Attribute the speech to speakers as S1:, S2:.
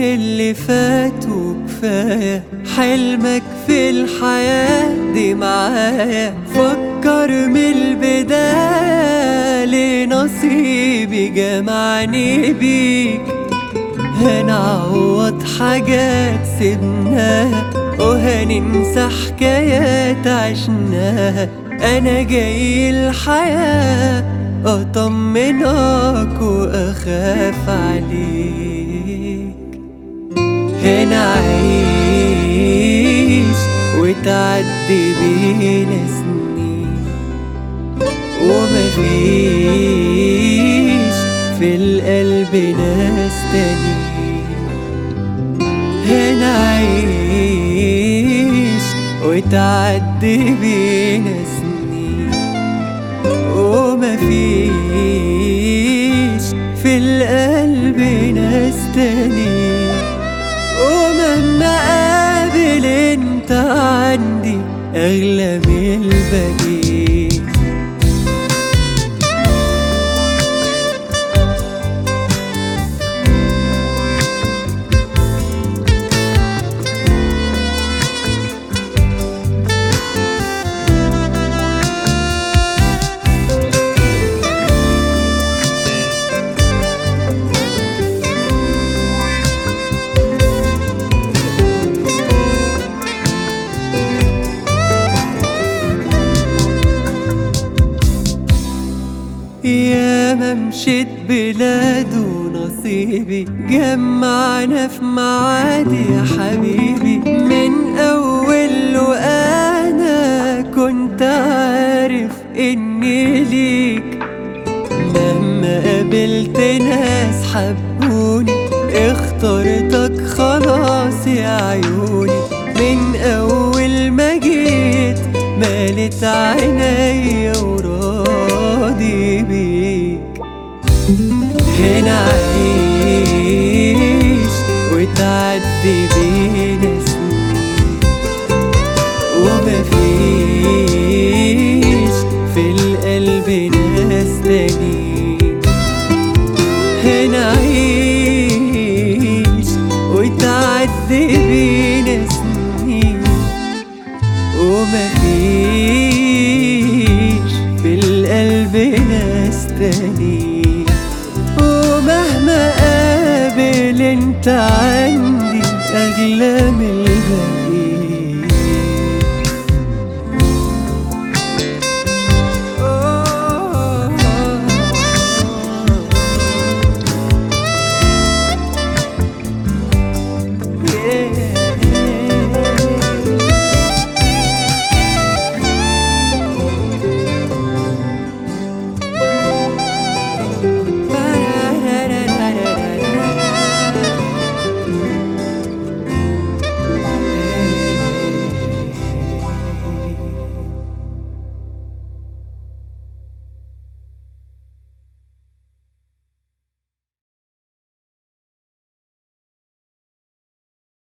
S1: اللي فات وكفاية حلمك في الحياة دي معايا فكر من البداية لنصيبي جمعني بيك هنعوض حاجات سيبناها وهننسى حكايات عشناها انا جاي الحياة اطمنك واخاف عليك هنا عيش وتعدي بينا سنين ومفيش في القلب ناس تانيين هنا عيش وتعدي بينا سنين ومفيش في القلب ناس تانيين ومهما قابل انت عندي اغلى من الباقيين يا ما مشيت بلاد ونصيبي جمعنا في معادي يا حبيبي من اول وانا كنت عارف اني ليك مهما قابلت ناس حبوني اخترتك خلاص يا عيوني من اول ما جيت مالت عينيا وراضي بيك هنا عيش وتعدي بينا سنين ومفيش في القلب ناس تانيين هنا عيش وتعدي بينا سنين ومفيش في القلب ناس تانيين ومهما قابل انت عندي اغلى من